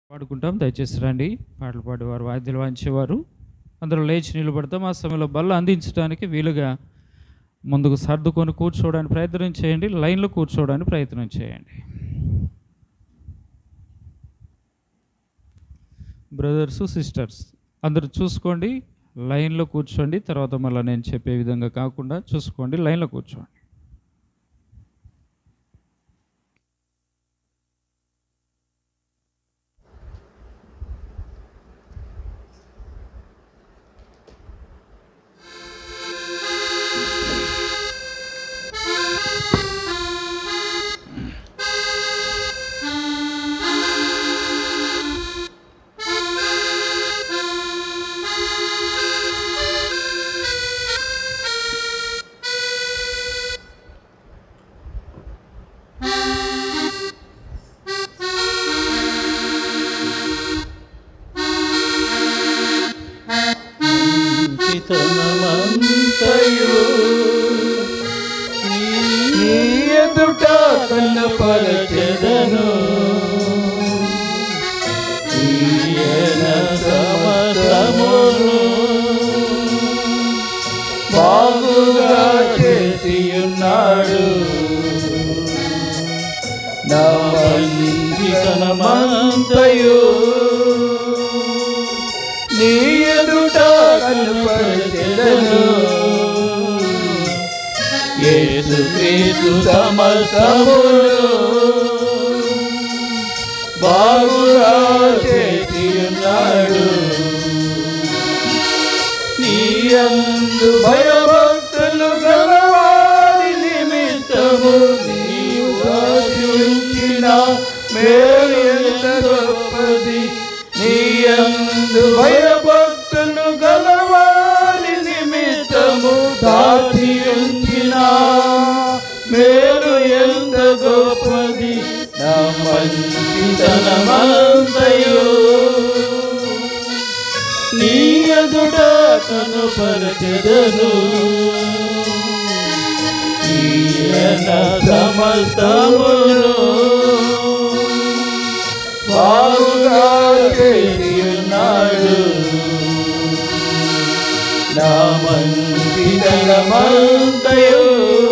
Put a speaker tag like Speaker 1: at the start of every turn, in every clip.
Speaker 1: పాడుకుంటాం దయచేసి రండి పాటలు పాడేవారు వాద్యాలు వాయించేవారు అందరూ లేచి నిలబడతాం ఆ సమయంలో బల్ల అందించడానికి వీలుగా ముందుకు సర్దుకొని కూర్చోవడానికి ప్రయత్నం చేయండి లైన్లో కూర్చోవడానికి ప్రయత్నం చేయండి బ్రదర్స్ సిస్టర్స్ అందరూ చూసుకోండి లైన్లో కూర్చోండి తర్వాత మళ్ళీ నేను చెప్పే విధంగా కాకుండా చూసుకోండి లైన్లో కూర్చోండి
Speaker 2: మంచితనమంతయు నీ ఎదుట కన్నపరచెదను ఈయన సమస్తమును బాగుగా చేసియున్నాడు నా మంచితనమంతయు నీ ఎదుట కనపరచెదను యేసు క్రీస్తు సమస్తమును బాగుగా చేసియున్నాడు నీ అందు భయభక్తులు గలవారి నిమిత్తము నీవు ఆశించిన మేలు ఎంత గొప్పది నీ అందు భయభక్తులు గలవారి నిమిత్తము దాచి ఉంచిన మేలు ఎంత గొప్పది నా మంచితనమంతయు నీ ఎదుట కనుపరచెదను ఈయన సమస్తమును బాగుగా చేసియున్నాడు నా మంచితనమంతయు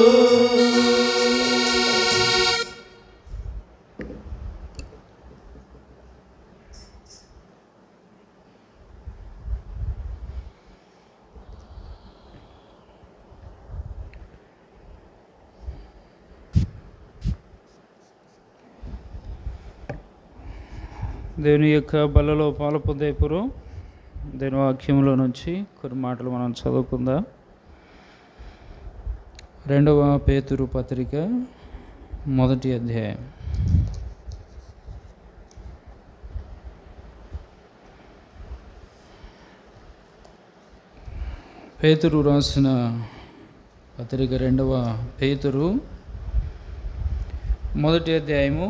Speaker 1: దేవుని యొక్క బలలో పాలు పొందే పూర్వం దేవుని వాక్యంలో నుంచి కొన్ని మాటలు మనం చదువుకుందాం రెండవ పేతురు పత్రిక మొదటి అధ్యాయం పేతురు రాసిన పత్రిక రెండవ పేతురు మొదటి అధ్యాయము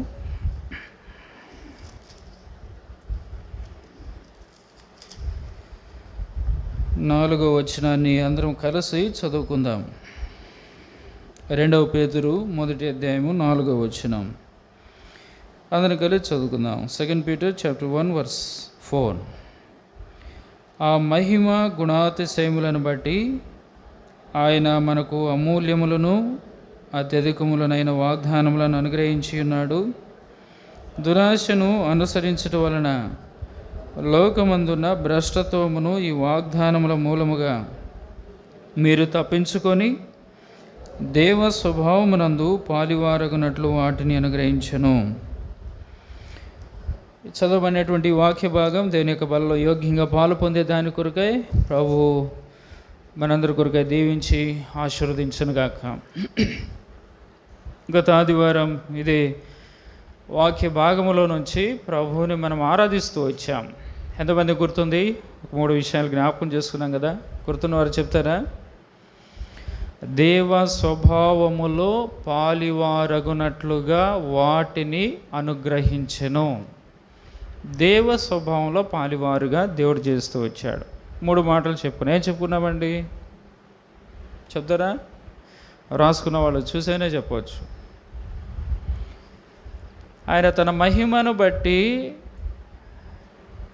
Speaker 1: నాలుగో వచనాన్ని అందరం కలిసి చదువుకుందాం రెండవ పేతురు మొదటి అధ్యాయము నాలుగో వచనం అందరం కలిసి చదువుకుందాం second Peter chapter one verse four ఆ మహిమ గుణాతిశయములను బట్టి ఆయన మనకు అమూల్యములను అత్యధికములనైన వాగ్దానములను అనుగ్రహించి ఉన్నాడు దురాశను అనుసరించటం వలన లోకమందున్న భ్రష్టత్వమును ఈ వాగ్దానముల మూలముగా మీరు తప్పించుకొని దేవ స్వభావమునందు పాలివారగునట్లు వాటిని అనుగ్రహించను చదవబడినటువంటి వాక్య భాగం దేవుని యొక్క బలలో యోగ్యంగా పాలు పొందే దాని కొరకై ప్రభు మనందరి కొరకై దీవించి ఆశీర్వదించను గాక గత ఆదివారం ఇది వాక్య భాగములో నుంచి ప్రభువుని మనం ఆరాధిస్తూ వచ్చాం ఎంతమంది గుర్తుంది ఒక మూడు విషయాలు జ్ఞాపకం చేసుకున్నాం కదా గుర్తున్న వారు చెప్తారా దేవ స్వభావములో పాలివారగునట్లుగా వాటిని అనుగ్రహించెను దేవ స్వభావంలో పాలివారుగా దేవుడు చేస్తూ వచ్చాడు మూడు మాటలు చెప్పుకుని ఏం చెప్పుకున్నామండి చెప్తారా రాసుకున్న వాళ్ళు చూసైనా చెప్పవచ్చు ఆయన తన మహిమను బట్టి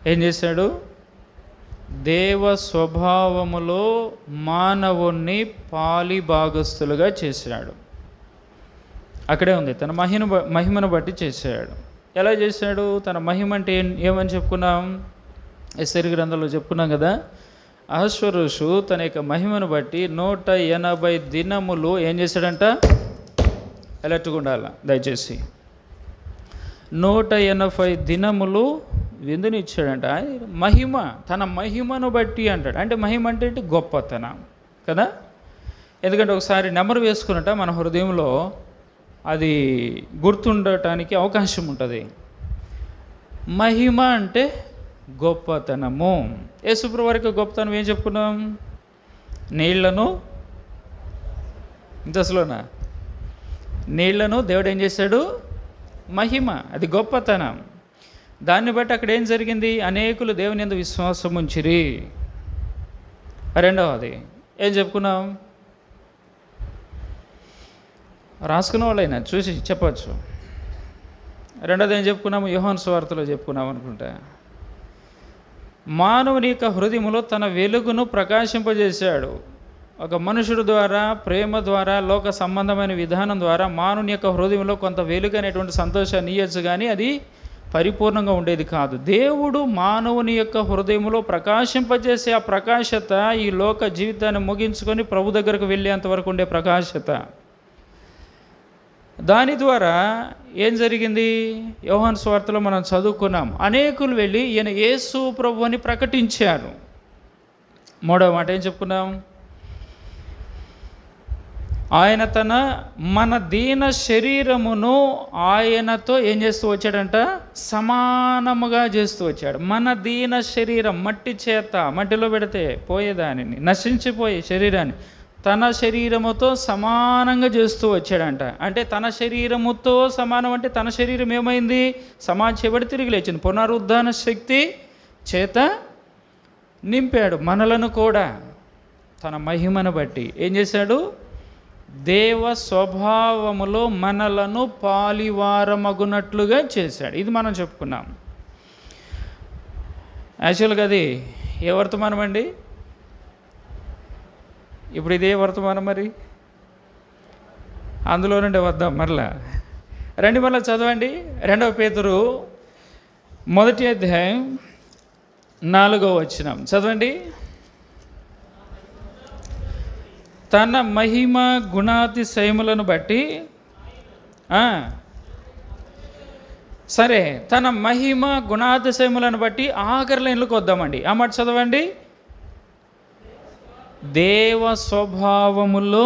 Speaker 1: ఏం చేశాడు దేవ స్వభావములో మానవుణ్ణి పాలి భాగస్థులుగా చేశాడు అక్కడే ఉంది తన మహిమ మహిమను బట్టి చేశాడు ఎలా చేశాడు తన మహిమ అంటే ఏం- ఏమని చెప్పుకున్నాం ఎస్ఆర్ గ్రంథంలో చెప్పుకున్నాం కదా అహశ్వరుషు తన యొక్క మహిమను బట్టి నూట ఎనభై దినములు ఏం చేశాడంట అలర్ట్గా ఉండాల దయచేసి నూట ఎనభై దినములు విందుని ఇచ్చాడంట ఆయన మహిమ తన మహిమను బట్టి అంటాడు అంటే మహిమ అంటే ఏంటి? గొప్పతనం కదా ఎందుకంటే ఒకసారి నెమరు వేసుకున్నట మన హృదయంలో అది గుర్తుండటానికి అవకాశం ఉంటుంది మహిమ అంటే గొప్పతనము యేసుప్రభు వారికి గొప్పతనం ఏం చెప్పుకున్నాం నీళ్లను ఇంతస్లోనా నీళ్లను దేవుడు ఏం చేశాడు మహిమ అది గొప్పతనం దాన్ని బట్టి అక్కడ ఏం జరిగింది అనేకులు దేవుని ఎందు విశ్వాసం ఉంచిరి రెండవది ఏం చెప్పుకున్నాం రాసుకున్న వాళ్ళైనా చూసి చెప్పచ్చు రెండోది ఏం చెప్పుకున్నాము యోహాన్ స్వార్థలో చెప్పుకున్నాం అనుకుంటా మానవుని యొక్క హృదయములో తన వెలుగును ప్రకాశింపజేశాడు ఒక మనుషుడు ద్వారా ప్రేమ ద్వారా లోక సంబంధమైన విధానం ద్వారా మానవుని యొక్క హృదయంలో కొంత వెలుగు అనేటువంటి సంతోషాన్ని ఇయ్యచ్చు కానీ అది పరిపూర్ణంగా ఉండేది కాదు దేవుడు మానవుని యొక్క హృదయంలో ప్రకాశింపజేసే ఆ ప్రకాశత ఈ లోక జీవితాన్ని ముగించుకొని ప్రభు దగ్గరకు వెళ్ళేంత వరకు ఉండే ప్రకాశత దాని ద్వారా ఏం జరిగింది యోహాన్ స్వార్థలో మనం చదువుకున్నాం అనేకులు వెళ్ళి ఈయన యేసు ప్రభు అని ప్రకటించారు మూడవ మాట ఏం చెప్పుకున్నాం ఆయన తన మన దీన శరీరమును ఆయనతో ఏం చేస్తూ వచ్చాడంట సమానముగా చేస్తూ వచ్చాడు మన దీన శరీరం మట్టి చేత మట్టిలో పెడితే పోయేదానిని నశించిపోయే శరీరాన్ని తన శరీరముతో సమానంగా చేస్తూ వచ్చాడంట అంటే తన శరీరముతో సమానం అంటే తన శరీరం ఏమైంది సమాజబడి తిరిగి లేచింది పునరుద్ధాన శక్తి చేత నింపాడు మనలను కూడా తన మహిమను బట్టి ఏం చేశాడు దేవ స్వభావములో మనలను పాలివారమగునట్లుగా చేశాడు ఇది మనం చెప్పుకున్నాం యాక్చువల్గా అది ఏ వర్తమానం అండి ఇప్పుడు ఇదే వర్తమానం మరి అందులో నుండి వద్దాం మరలా రండి మరలా చదవండి రెండవ పేతురు మొదటి అధ్యాయం నాలుగో వచ్చినాం చదవండి తన మహిమ గుణాతిశయములను బట్టి ఆ, సరే తన మహిమ గుణాతిశయములను బట్టి ఆఖరి లైన్లకు వద్దామండి ఆ మాట చదవండి దేవ స్వభావములో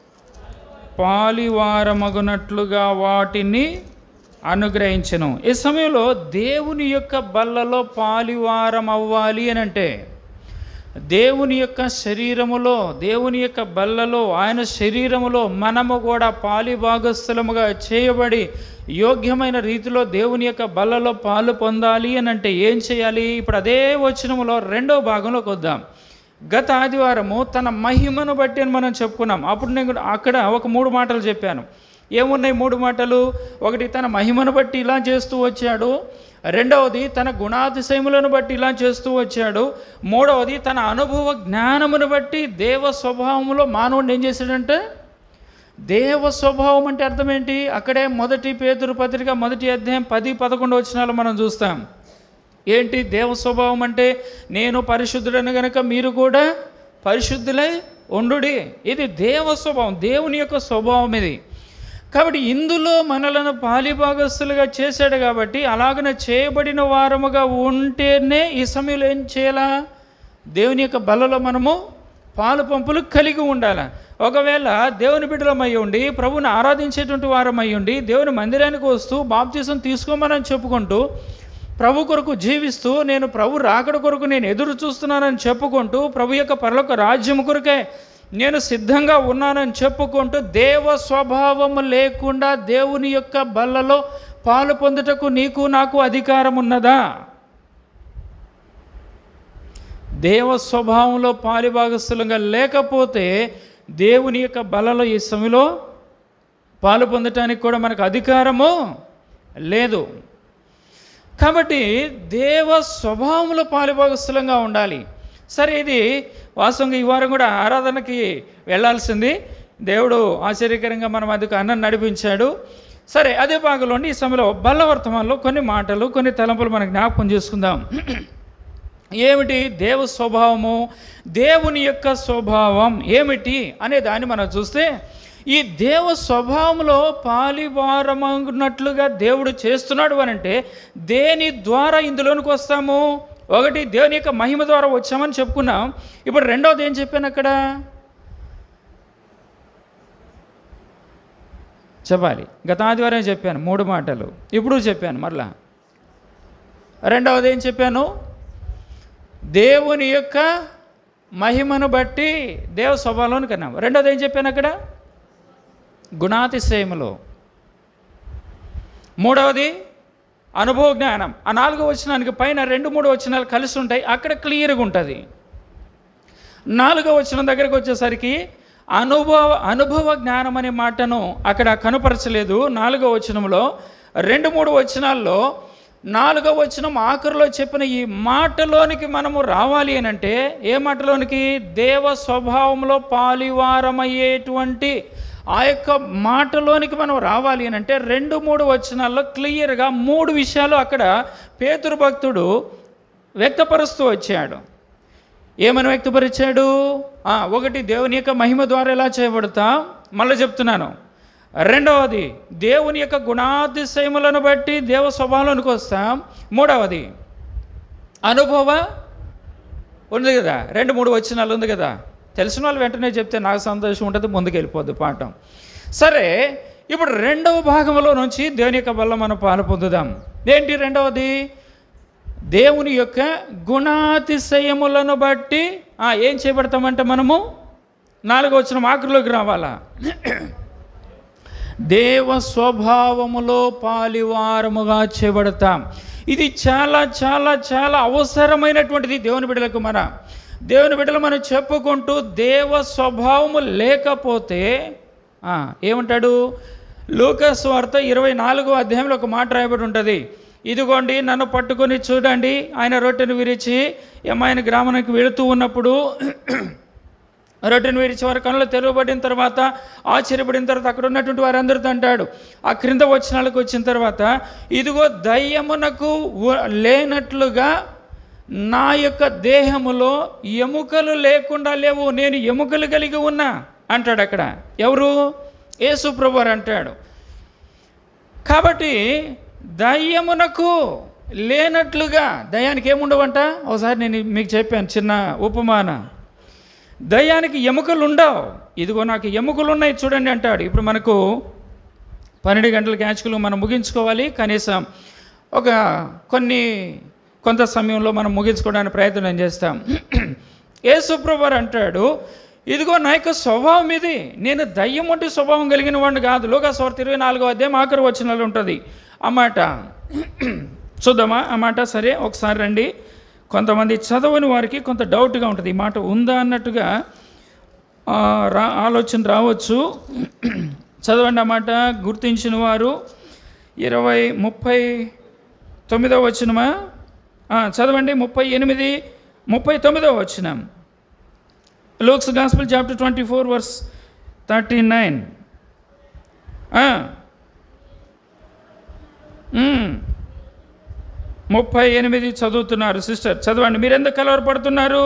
Speaker 1: పాలివారమగునట్లుగా వాటిని అనుగ్రహించను ఈ సమయంలో దేవుని యొక్క బల్లలో పాలివారం అవ్వాలి అని అంటే దేవుని యొక్క శరీరములో దేవుని యొక్క బల్లలో ఆయన శరీరములో మనము కూడా పాలిభాగస్థులముగా చేయబడి యోగ్యమైన రీతిలో దేవుని యొక్క బల్లలో పాలు పొందాలి అని అంటే ఏం చేయాలి ఇప్పుడు అదే వచనములో రెండో భాగంలోకి వద్దాం గత ఆదివారము తన మహిమను బట్టి అని మనం చెప్పుకున్నాం అప్పుడు నేను అక్కడ ఒక మూడు మాటలు చెప్పాను ఏమున్నాయి మూడు మాటలు ఒకటి తన మహిమను బట్టి ఇలా చేస్తూ వచ్చాడు రెండవది తన గుణాతిశయములను బట్టి ఇలా చేస్తూ వచ్చాడు మూడవది తన అనుభవ జ్ఞానమును బట్టి దేవ స్వభావంలో మానవుడిని ఏం చేశాడంటే దేవ స్వభావం అంటే అర్థం ఏంటి అక్కడే మొదటి పేతురు పత్రిక మొదటి అధ్యాయం పది పదకొండు వచనాలు మనం చూస్తాం ఏంటి దేవ స్వభావం అంటే నేను పరిశుద్ధుడను గనక మీరు కూడా పరిశుద్ధులై ఉండుడి ఇది దేవ స్వభావం దేవుని యొక్క స్వభావం ఇది కాబట్టి ఇందులో మనలను పాలిభాగస్తులుగా చేశాడు కాబట్టి అలాగన చేయబడిన వారముగా ఉంటేనే ఈ సమయంలో ఏం చేయాలా దేవుని యొక్క బలలో మనము పాలు పంపులు కలిగి ఉండాలి ఒకవేళ దేవుని బిడ్డలమై ఉండి ప్రభుని ఆరాధించేటువంటి వారమై ఉండి దేవుని మందిరానికి వస్తూ బాప్తీసం తీసుకోమని చెప్పుకుంటూ ప్రభు కొరకు జీవిస్తూ నేను ప్రభు రాకడ కొరకు నేను ఎదురు చూస్తున్నానని చెప్పుకుంటూ ప్రభు యొక్క పరలోక రాజ్యం కొరకే నేను సిద్ధంగా ఉన్నానని చెప్పుకుంటూ దేవ స్వభావము లేకుండా దేవుని యొక్క బల్లలో పాలు పొందుటకు నీకు నాకు అధికారం ఉన్నదా దేవ స్వభావంలో పాలిభాగస్థులంగా లేకపోతే దేవుని యొక్క బలలో ఈ సమయంలో పాలు పొందటానికి కూడా మనకు అధికారము లేదు కాబట్టి దేవ స్వభావంలో పాలుభాగస్థులంగా ఉండాలి సరే ఇది వాస్తవంగా ఈ వారం కూడా ఆరాధనకి వెళ్ళాల్సింది దేవుడు ఆశ్చర్యకరంగా మన మధ్యకు అన్నం నడిపించాడు సరే అదే భాగంలోని ఈ సమయంలో బల్లవర్తమానంలో కొన్ని మాటలు కొన్ని తలంపులు మనం జ్ఞాపకం చేసుకుందాం ఏమిటి దేవ స్వభావము దేవుని యొక్క స్వభావం ఏమిటి అనే దాన్ని మనం చూస్తే ఈ దేవ స్వభావంలో పాలివారమన్నట్లుగా దేవుడు చేస్తున్నాడు అని అంటే దేని ద్వారా ఇందులోనికి వస్తాము ఒకటి దేవుని యొక్క మహిమ ద్వారా వచ్చామని చెప్పుకున్నాం ఇప్పుడు రెండవది ఏం చెప్పాను అక్కడ చెప్పాలి గత ఆదివారం చెప్పాను మూడు మాటలు ఇప్పుడు చెప్పాను మరలా రెండవది ఏం చెప్పాను దేవుని యొక్క మహిమను బట్టి దేవ స్వభావంలోని కన్నాం రెండోది ఏం చెప్పాను అక్కడ గుణాతిశయములో మూడవది అనుభవ జ్ఞానం ఆ నాలుగో వచనానికి పైన రెండు మూడు వచనాలు కలిసి ఉంటాయి అక్కడ క్లియర్గా ఉంటుంది నాలుగో వచనం దగ్గరకు వచ్చేసరికి అనుభవ అనుభవ జ్ఞానం అనే మాటను అక్కడ కనుపరచలేదు నాలుగో వచనంలో రెండు మూడు వచనాల్లో నాలుగో వచనం ఆఖరిలో చెప్పిన ఈ మాటలోనికి మనము రావాలి అని అంటే ఏ మాటలోనికి దేవ స్వభావంలో పాలివారమయ్యేటువంటి ఆ యొక్క మాటలోనికి మనం రావాలి అని అంటే రెండు మూడు వచనాల్లో క్లియర్గా మూడు విషయాలు అక్కడ పేతురు భక్తుడు వ్యక్తపరుస్తూ వచ్చాడు ఏమని వ్యక్తపరిచాడు ఆ, ఒకటి దేవుని యొక్క మహిమ ద్వారా ఎలా చేయబడతా మళ్ళీ చెప్తున్నాను రెండవది దేవుని యొక్క గుణాతిశయములను బట్టి దేవ స్వభావంలోనికి వస్తాం మూడవది అనుభవ ఉంది కదా రెండు మూడు వచనాలు ఉంది కదా తెలిసిన వాళ్ళు వెంటనే చెప్తే నాకు సంతోషం ఉంటుంది ముందుకు వెళ్ళిపోద్ది పాఠం సరే ఇప్పుడు రెండవ భాగంలో నుంచి దేవుని యొక్క వల్ల మనం పాలు పొందుదాం ఏంటి రెండవది దేవుని యొక్క గుణాతిశయములను బట్టి ఆ, ఏం చేయబడతామంటే మనము నాలుగో వచ్చిన ఆఖరిలోకి రావాలా దేవ స్వభావములో పాలివారముగా చేయబడతాం ఇది చాలా చాలా చాలా అవసరమైనటువంటిది దేవుని బిడ్డలకు మన దేవుని బిడ్డలు మనం చెప్పుకుంటూ దేవ స్వభావము లేకపోతే ఆ, ఏమంటాడు లూకస్ వార్త ఇరవై నాలుగో అధ్యాయంలో ఒక మాట రాయబడి ఉంటుంది ఇదిగోండి నన్ను పట్టుకొని చూడండి ఆయన రొట్టెను విరిచి ఎమ్మాయిన గ్రామానికి వెళుతూ ఉన్నప్పుడు రొట్టెను విరిచి వారి కనులు తెరవబడిన తర్వాత ఆశ్చర్యపడిన తర్వాత అక్కడ ఉన్నటువంటి వారందరితో అంటాడు ఆ క్రింద వచ్చినాలకు వచ్చిన తర్వాత ఇదిగో దయ్యమునకు వ- లేనట్లుగా నా యొక్క దేహములో ఎముకలు లేకుండా లేవు నేను ఎముకలు కలిగి ఉన్నా అంటాడు అక్కడ ఎవరు యేసుప్రభు వారు అంటాడు కాబట్టి దయ్యమునకు లేనట్లుగా దయ్యానికి ఏముండవంట ఒకసారి నేను మీకు చెప్పాను చిన్న ఉపమాన దయ్యానికి ఎముకలు ఉండవు ఇదిగో నాకు ఎముకలు ఉన్నాయి చూడండి అంటాడు ఇప్పుడు మనకు పన్నెండు గంటల క్యాచ్కులు మనం ముగించుకోవాలి కనీసం ఒక కొన్ని కొంత సమయంలో మనం ముగించుకోవడానికి ప్రయత్నం చేస్తాం యేసుప్రభు అంటాడు ఇదిగో నా యొక్క స్వభావం ఇది నేను దయ్యం వంటి స్వభావం కలిగిన వాడిని కాదు లోకస్వార్త ఇరవై నాలుగో అధ్యాయం ఆఖరి వచనాలు ఉంటుంది ఆ మాట చూద్దామా ఆ మాట సరే ఒకసారి రండి కొంతమంది చదవని వారికి కొంత డౌట్గా ఉంటుంది ఈ మాట ఉందా అన్నట్టుగా ఆ, రా ఆలోచన రావచ్చు చదవండి ఆ మాట గుర్తించిన వారు ఇరవై ముప్పై తొమ్మిదవ వచ్చినమా ఆ, చదవండి ముప్పై ఎనిమిది ముప్పై తొమ్మిదవ వచ్చినాం Luke's gospel chapter twenty four verse thirty nine ముప్పై ఎనిమిది చదువుతున్నారు సిస్టర్ చదవండి మీరు ఎందుకు కలవరపడుతున్నారు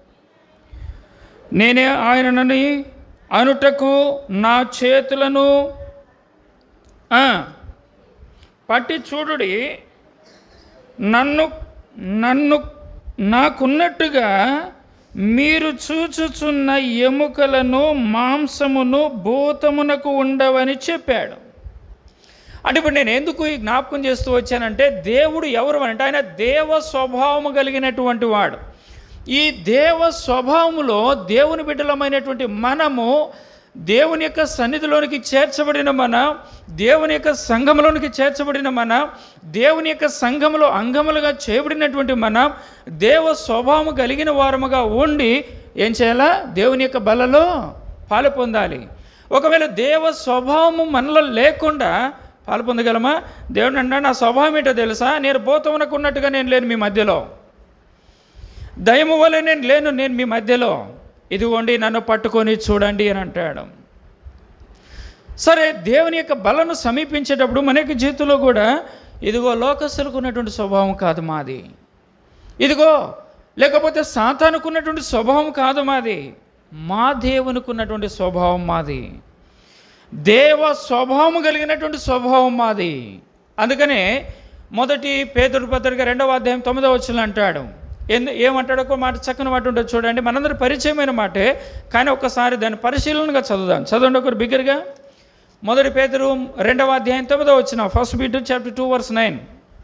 Speaker 1: నేనే ఆయనని అనుటకు నా చేతులను ఆ, పట్టి చూడుడి నన్ను నన్ను నాకున్నట్టుగా మీరు చూచుచున్న ఎముకలను మాంసమును భూతమునకు ఉండవని చెప్పాడు అంటే ఇప్పుడు నేను ఎందుకు ఈ జ్ఞాపకం చేస్తూ వచ్చానంటే దేవుడు ఎవరు అంటే ఆయన దేవ స్వభావము కలిగినటువంటి వాడు ఈ దేవ స్వభావములో దేవుని బిడ్డలమైనటువంటి మనము దేవుని యొక్క సన్నిధిలోనికి చేర్చబడిన మన దేవుని యొక్క సంఘములోనికి చేర్చబడిన మన దేవుని యొక్క సంఘములో అంగములుగా చేయబడినటువంటి మన దేవ స్వభావము కలిగిన వారముగా ఉండి ఏం చేయాలా దేవుని యొక్క బలలో పాలు పొందాలి ఒకవేళ దేవ స్వభావము మనలో లేకుండా పాలు పొందగలమా దేవుడు అంటే నా స్వభావం ఏంటో తెలుసా నేను పోతమునకు ఉన్నట్టుగా నేను లేను మీ మధ్యలో దయము వల్ల నేను లేను నేను మీ మధ్యలో ఇదిగోండి నన్ను పట్టుకొని చూడండి అని అంటాడు సరే దేవుని యొక్క బలను సమీపించేటప్పుడు మన యొక్క జీవితంలో కూడా ఇదిగో లోకస్తులకు ఉన్నటువంటి స్వభావం కాదు మాది ఇదిగో లేకపోతే సాతానుకున్నటువంటి స్వభావం కాదు మాది మా దేవునికి ఉన్నటువంటి స్వభావం మాది దేవ స్వభావం కలిగినటువంటి స్వభావం మాది అందుకనే మొదటి పేదరు పత్రిక రెండవ అధ్యాయం తొమ్మిదవ వచ్చిన అంటాడు ఎందు ఏమంటాడు ఒక మాట చక్కని మాట ఉంటుంది చూడండి మనందరి పరిచయమైన మాటే కానీ ఒక్కసారి దాన్ని పరిశీలనగా చదువుదాం చదవండి ఒకరు బిగ్గరగా మొదటి పేదరు రెండవ అధ్యాయం తొమ్మిదవ వచ్చిన first Peter chapter two verse nine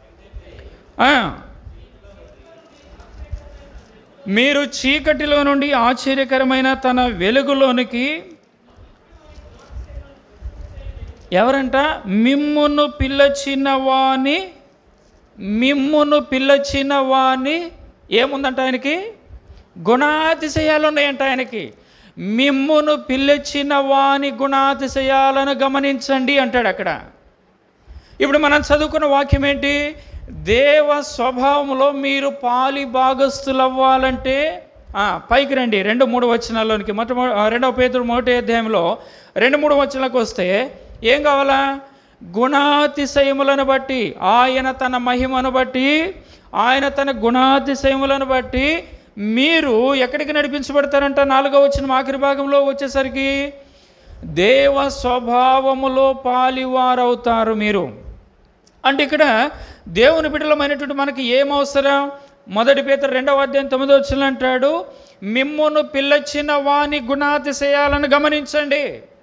Speaker 1: మీరు చీకటిలో నుండి ఆశ్చర్యకరమైన తన వెలుగులోనికి ఎవరంట మిమ్మును పిల్లచిన వాని మిమ్మును పిల్లచిన వాని ఏముందంట ఆయనకి గుణాతిశయాలు ఉన్నాయంట ఆయనకి మిమ్మును పిల్లచిన వాని గుణాతిశయాలను గమనించండి అంటాడు అక్కడ ఇప్పుడు మనం చదువుకున్న వాక్యం ఏంటి దేవ స్వభావంలో మీరు పాలి భాగస్థులవ్వాలంటే ఆ, పైకి రండి రెండు మూడు వచనాల్లోనికి మొట్ట రెండవ పేతుడు మొదటి అధ్యాయంలో రెండు మూడు వచనాలకు వస్తే ఏం కావాలా గుణాతిశయములను బట్టి ఆయన తన మహిమను బట్టి ఆయన తన గుణాతిశయములను బట్టి మీరు ఎక్కడికి నడిపించబడతారంట నాలుగో వచ్చిన ఆఖరి భాగంలో వచ్చేసరికి దేవ స్వభావములో పాలివారవుతారు మీరు అంటే ఇక్కడ దేవుని బిడ్డలమైనటువంటి మనకి ఏం అవసరం మొదటి పేత రెండవ అధ్యాయం తొమ్మిదో వచ్చిన అంటాడు మిమ్మును పిల్లచిన వాని గుణాతిశయాలను గమనించండి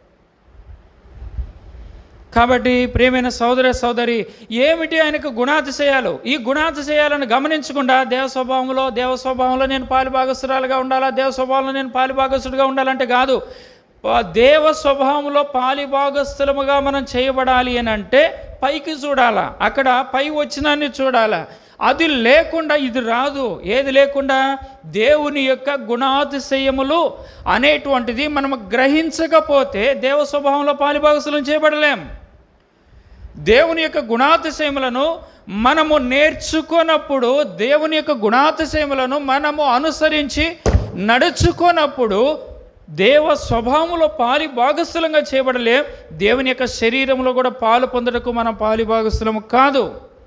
Speaker 1: కాబట్టి ప్రియమైన సోదర సోదరి ఏమిటి ఆయనకు గుణాతిశయాలు ఈ గుణాతిశయాలను గమనించకుండా దేవ స్వభావంలో దేవ స్వభావంలో నేను పాలిభాగస్తురాలుగా ఉండాలా దేవ స్వభావంలో నేను పాలిభాగస్తుడిగా ఉండాలంటే కాదు ఆ దేవ స్వభావంలో పాలిభాగస్థులముగా మనం చేయబడాలి అని అంటే పైకి చూడాలా అక్కడ పై వచ్చినాన్ని చూడాలా అది లేకుండా ఇది రాదు ఏది లేకుండా దేవుని యొక్క గుణాతిశయములు అనేటువంటిది మనం గ్రహించకపోతే దేవ స్వభావంలో పాలిభాగస్థులం చేయబడలేం దేవుని యొక్క గుణాతిశయములను మనము నేర్చుకున్నప్పుడు దేవుని యొక్క గుణాతిశయములను మనము అనుసరించి నడుచుకున్నప్పుడు దేవ స్వభావంలో పాలి భాగస్థులంగా చేయబడలే దేవుని యొక్క శరీరంలో కూడా పాలు పొందడకు మనం పాలి భాగస్థులము కాదు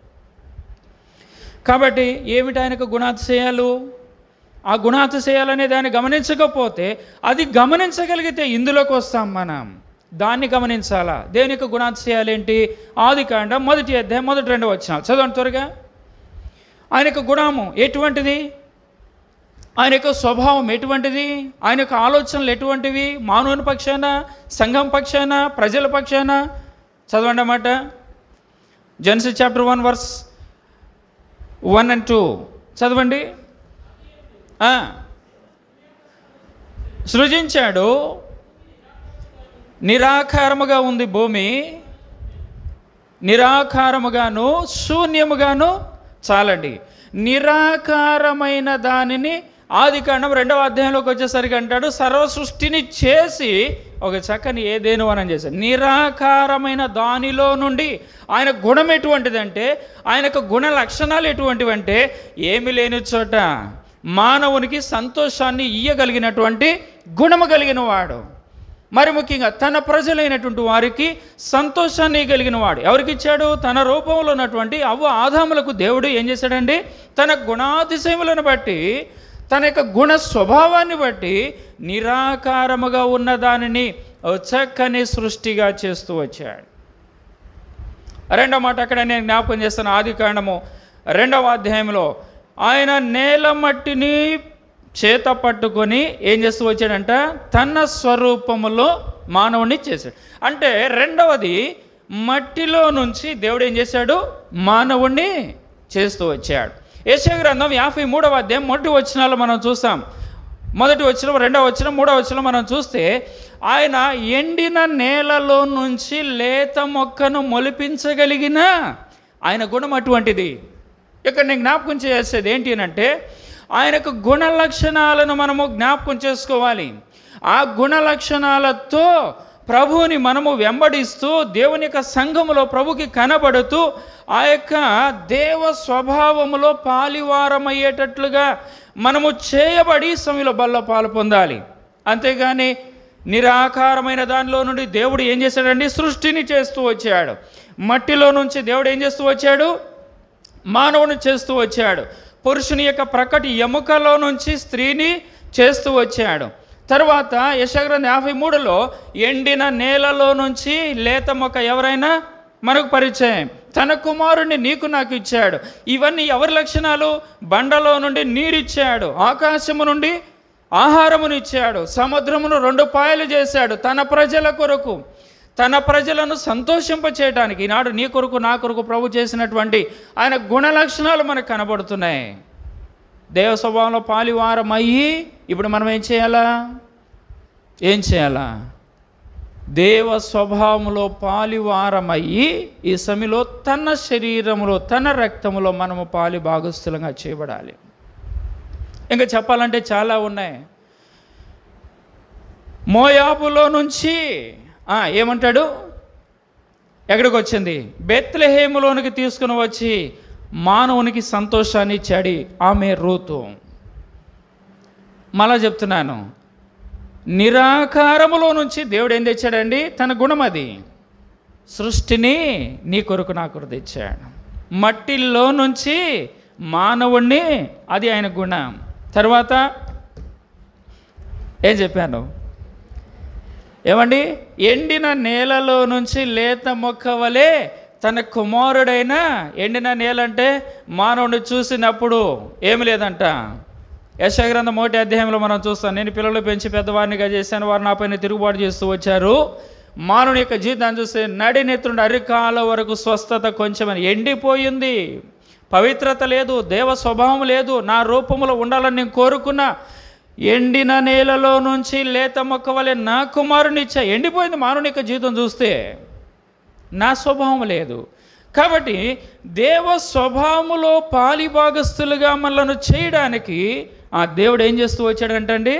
Speaker 1: కాబట్టి ఏమిటి ఆయనకు గుణాతిశయాలు ఆ గుణాతిశయాలనే దాన్ని గమనించకపోతే అది గమనించగలిగితే ఇందులోకి వస్తాం మనం దాన్ని గమనించాలా దేవుని యొక్క గుణాతిశయాలు ఏంటి ఆది కాండం మొదటి అధ్యాయం మొదటి రెండు వచ్చిన చదవండి త్వరగా ఆయన యొక్క గుణము ఎటువంటిది ఆయన యొక్క స్వభావం ఎటువంటిది ఆయన యొక్క ఆలోచనలు ఎటువంటివి మానవుని పక్షాన సంఘం పక్షాన ప్రజల పక్షాన చదవండి అన్నమాట Genesis chapter one verse one and two చదవండి ఆ. సృజించాడు నిరాకారముగా ఉంది భూమి నిరాకారముగాను శూన్యముగాను చాలండి నిరాకారమైన దానిని ఆది కాండం రెండవ అధ్యాయంలోకి వచ్చేసరికి అంటాడు సర్వ సృష్టిని చేసి ఒక చక్కని ఏదేను అని చేశాడు నిరాకారమైన దానిలో నుండి ఆయన గుణం ఎటువంటిదంటే ఆయన యొక్క గుణ లక్షణాలు ఎటువంటివంటే ఏమి లేని చోట మానవునికి సంతోషాన్ని ఇయ్యగలిగినటువంటి గుణము కలిగిన వాడు మరి ముఖ్యంగా తన ప్రజలైనటువంటి వారికి సంతోషాన్ని కలిగిన వాడు ఎవరికి ఇచ్చాడు తన రూపంలో ఉన్నటువంటి అవ్వ ఆదాములకు దేవుడు ఏం చేశాడండి తన గుణాతిశయములను బట్టి తన యొక్క గుణ స్వభావాన్ని బట్టి నిరాకారముగా ఉన్న దానిని ఓ చక్కని సృష్టిగా చేస్తూ వచ్చాడు రెండవ మాట అక్కడ నేను జ్ఞాపకం చేస్తాను ఆది కాండము రెండవ అధ్యాయంలో ఆయన నేల మట్టిని చేత పట్టుకొని ఏం చేస్తూ వచ్చాడంట తన స్వరూపములో మానవుని చేశాడు అంటే రెండవది మట్టిలో నుంచి దేవుడు ఏం చేశాడు మానవుణ్ణి చేస్తూ వచ్చాడు యశ గ్రంథం యాభై మూడవ అధ్యాయం మొదటి వచనాలు మనం చూస్తాం మొదటి వచ్చిన రెండవ వచ్చిన మూడవ వచ్చిన మనం చూస్తే ఆయన ఎండిన నేలలో నుంచి లేత మొక్కను మొలిపించగలిగిన ఆయన గుణం అటువంటిది ఇక్కడ నేను జ్ఞాపకం చేసేది ఏంటి అని అంటే ఆయనకు గుణ లక్షణాలను మనము జ్ఞాపకం చేసుకోవాలి ఆ గుణ లక్షణాలతో ప్రభువుని మనము వెంబడిస్తూ దేవుని యొక్క సంఘములో ప్రభుకి కనబడుతూ ఆ యొక్క దేవ స్వభావములో పాలివారమయ్యేటట్లుగా మనము చేయబడి ఈ సమయంలో బల్ల పాలు పొందాలి అంతేగాని నిరాకారమైన దానిలో నుండి దేవుడు ఏం చేశాడండి సృష్టిని చేస్తూ వచ్చాడు మట్టిలో నుంచి దేవుడు ఏం చేస్తూ వచ్చాడు మానవుని చేస్తూ వచ్చాడు పురుషుని యొక్క ప్రకటి ఎముకలో నుంచి స్త్రీని చేస్తూ వచ్చాడు తర్వాత యశగ్రంథ యాభై మూడులో ఎండిన నేలలో నుంచి లేత మొక్క ఎవరైనా మనకు పరిచయం తన కుమారుణ్ణి నీకు నాకు ఇచ్చాడు ఇవన్నీ ఎవరి లక్షణాలు బండలో నుండి నీరిచ్చాడు ఆకాశము నుండి ఆహారమును ఇచ్చాడు సముద్రమును రెండు పాయలు చేశాడు తన ప్రజల కొరకు తన ప్రజలను సంతోషింపచేయడానికి ఈనాడు నీ కొరకు నా కొరకు ప్రభు చేసినటువంటి ఆయన గుణ లక్షణాలు మనకు కనబడుతున్నాయి దేవ స్వభావంలో పాలివారం అయ్యి ఇప్పుడు మనం ఏం చేయాలా ఏం చేయాలా దేవ స్వభావంలో పాలివారమయ్యి ఈ సమయంలో తన శరీరములో తన రక్తములో మనము పాలి భాగస్థులంగా చేయబడాలి ఇంకా చెప్పాలంటే చాలా ఉన్నాయి మోయాబులో నుంచి ఆ, ఏమంటాడు ఎక్కడికి వచ్చింది బెత్లహేములోనికి తీసుకుని వచ్చి మానవునికి సంతోషాన్ని ఇచ్చాడు ఆమె రూతు మళ్ళా చెప్తున్నాను నిరాకారములో నుంచి దేవుడు ఏం తెచ్చాడండి తన గుణం అది సృష్టిని నీ కొరకు నా కొరకు తెచ్చాడు మట్టిలో నుంచి మానవుణ్ణి అది ఆయన గుణం తర్వాత ఏం చెప్పాను ఏమండి ఎండిన నేలలో నుంచి లేత మొక్క వలె తన కుమారుడైన ఎండిన నేల అంటే మానవుని చూసినప్పుడు ఏమి లేదంట యశగ్రంథం మొదటి అధ్యాయంలో మనం చూస్తాం నేను పిల్లలు పెంచి పెద్దవారినిగా చేశాను వారు నాపైన తిరుగుబాటు చేస్తూ వచ్చారు మానవుని యొక్క జీవితాన్ని చూస్తే నడినెత్తుండి అరికాల వరకు స్వస్థత కొంచెం ఎండిపోయింది పవిత్రత లేదు దేవ స్వభావం లేదు నా రూపంలో ఉండాలని నేను కోరుకున్నా ఎండిన నేలలో నుంచి లేత మొక్క వలె నా కుమారుని ఇచ్చా ఎండిపోయింది మానవుని యొక్క జీవితం చూస్తే నా స్వభావం లేదు కాబట్టి దేవ స్వభావములో పాలిభాగస్తులుగా మనలను చేయడానికి ఆ దేవుడు ఏం చేస్తూ వచ్చాడంటండి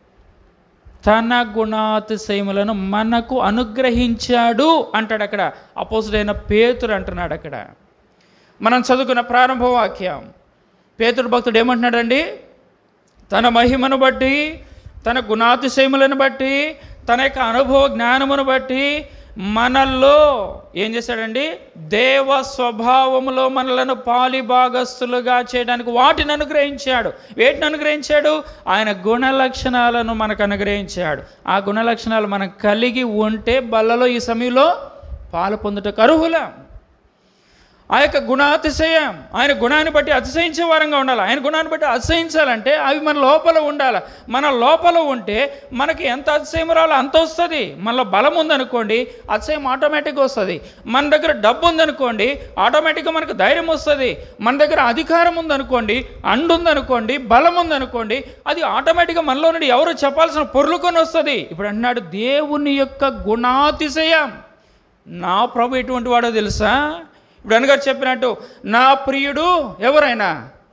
Speaker 1: తన గుణాతిశయములను మనకు అనుగ్రహించాడు అంటాడు అక్కడ అపోసుడైన పేతుడు అంటున్నాడు అక్కడ మనం చదువుకున్న ప్రారంభ వాక్యం పేతుడు భక్తుడు ఏమంటున్నాడండి తన మహిమను బట్టి తన గుణాతిశయములను బట్టి తన యొక్క అనుభవ జ్ఞానమును బట్టి మనల్లో ఏం చేశాడండి దేవ స్వభావములో మనలను పాలిభాగస్తులుగా చేయడానికి వాటిని అనుగ్రహించాడు వేటిని అనుగ్రహించాడు ఆయన గుణ లక్షణాలను మనకు అనుగ్రహించాడు ఆ గుణ లక్షణాలు మనం కలిగి ఉంటే బల్లలో ఈ సమయంలో పాలు పొందుటకు అర్హులం ఆ యొక్క గుణాతిశయం ఆయన గుణాన్ని బట్టి అతిశయించే వారంగా ఉండాలి ఆయన గుణాన్ని బట్టి అతిశయించాలంటే అవి మన లోపల ఉండాలి మన లోపల ఉంటే మనకి ఎంత అతిశయం రాలో అంత వస్తుంది మనలో బలం ఉందనుకోండి అతిశయం ఆటోమేటిక్గా వస్తుంది మన దగ్గర డబ్బు ఉందనుకోండి ఆటోమేటిక్గా మనకు ధైర్యం వస్తుంది మన దగ్గర అధికారం ఉందనుకోండి అండు ఉందనుకోండి బలం ఉందనుకోండి అది ఆటోమేటిక్గా మనలో నుండి ఎవరు చెప్పాల్సిన పొర్లుకొని వస్తుంది ఇప్పుడు అంటున్నాడు దేవుని యొక్క గుణాతిశయం నా ప్రభు ఎటువంటి వాడో తెలుసా ఇప్పుడు అనగారు చెప్పినట్టు నా ప్రియుడు ఎవరైనా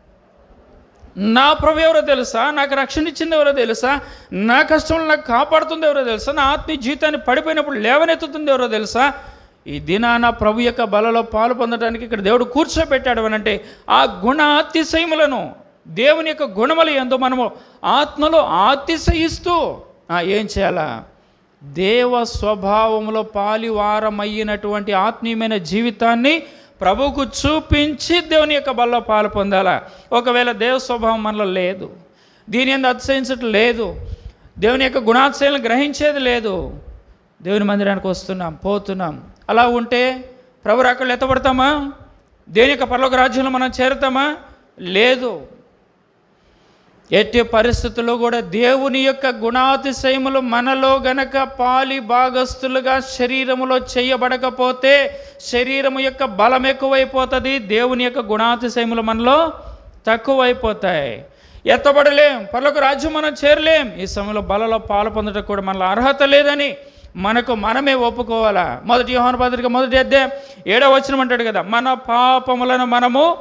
Speaker 1: నా ప్రభు ఎవరో తెలుసా నాకు రక్షణ ఇచ్చింది ఎవరో తెలుసా నా కష్టంలో నాకు కాపాడుతుంది ఎవరో తెలుసా నా ఆత్మీయ జీవితాన్ని పడిపోయినప్పుడు లేవనెత్తుతుంది ఎవరో తెలుసా ఈ దినాన ప్రభు యొక్క బలలో పాలు పొందడానికి ఇక్కడ దేవుడు కూర్చోబెట్టాడు అని అంటే ఆ గుణ అతిశయములను దేవుని యొక్క గుణములు ఎంతో మనము ఆత్మలో అతిశయిస్తూ ఆ, ఏం చేయాలా దేవ స్వభావంలో పాలివారమయ్యినటువంటి ఆత్మీయమైన జీవితాన్ని ప్రభువుకు చూపించి దేవుని యొక్క బల్ల పాలు పొందాలా ఒకవేళ దేవ స్వభావం మనలో లేదు దీని ఎందు అతిశయించటం లేదు దేవుని యొక్క గుణాతిశయాలను గ్రహించేది లేదు దేవుని మందిరానికి వస్తున్నాం పోతున్నాం అలా ఉంటే ప్రభు రాకళ్ళు ఎత్తబడతామా దేవుని యొక్క పరలోక రాజ్యంలో మనం చేరుతామా లేదు ఎట్టి పరిస్థితుల్లో కూడా దేవుని యొక్క గుణాతిశయములు మనలో గనక పాలి భాగస్తులుగా శరీరములో చేయబడకపోతే శరీరము యొక్క బలం ఎక్కువైపోతుంది దేవుని యొక్క గుణాతిశయములు మనలో తక్కువైపోతాయి ఎత్తబడలేం పర్లోక రాజ్యం మనం చేరలేం ఈ సమయంలో బలలో పాలు పొందడం కూడా మనలో అర్హత లేదని మనకు మనమే ఒప్పుకోవాలా మొదటి యోహాను పత్రిక మొదటి అధ్యాయం ఏడవ వచనం అంటాడు కదా మన పాపములను మనము